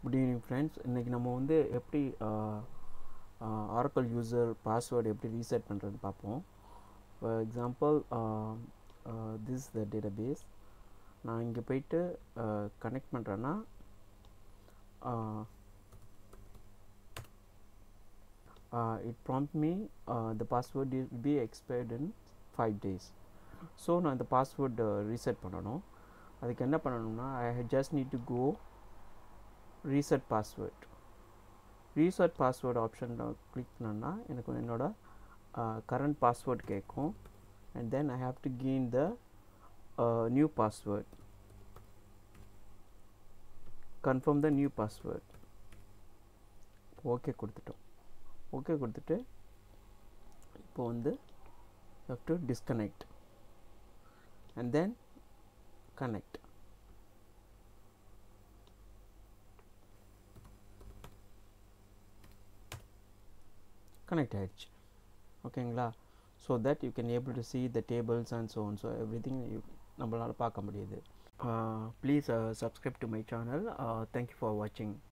good evening friends இன்றைக்கி நம்ம வந்து எப்படி ஆரக்கல் யூசர் பாஸ்வேர்டு எப்படி ரீசெட் பண்ணுறதுன்னு பார்ப்போம் for example this the database நான் இங்கே போயிட்டு கனெக்ட் பண்ணுறேன்னா it prompt me the password will be expired in five days so நான் இந்த பாஸ்வேர்டு ரீசெட் பண்ணணும் அதுக்கு என்ன பண்ணணும்னா I just need to go reset password reset password ஆப்ஷனில் கிளிக் பண்ணோன்னா எனக்கு என்னோட கரண்ட் பாஸ்வேர்ட் கேட்கும் and then I have to gain the new password confirm the new password okay கொடுத்துட்டோம் ஓகே கொடுத்துட்டு இப்போ வந்து have to disconnect and then connect connect ஆயிடுச்சு ஓகேங்களா so that you can able to see the tables and so one so every thing you நம்மளால் பார்க்க முடியுது please subscribe to my channel thank you for வாட்சிங்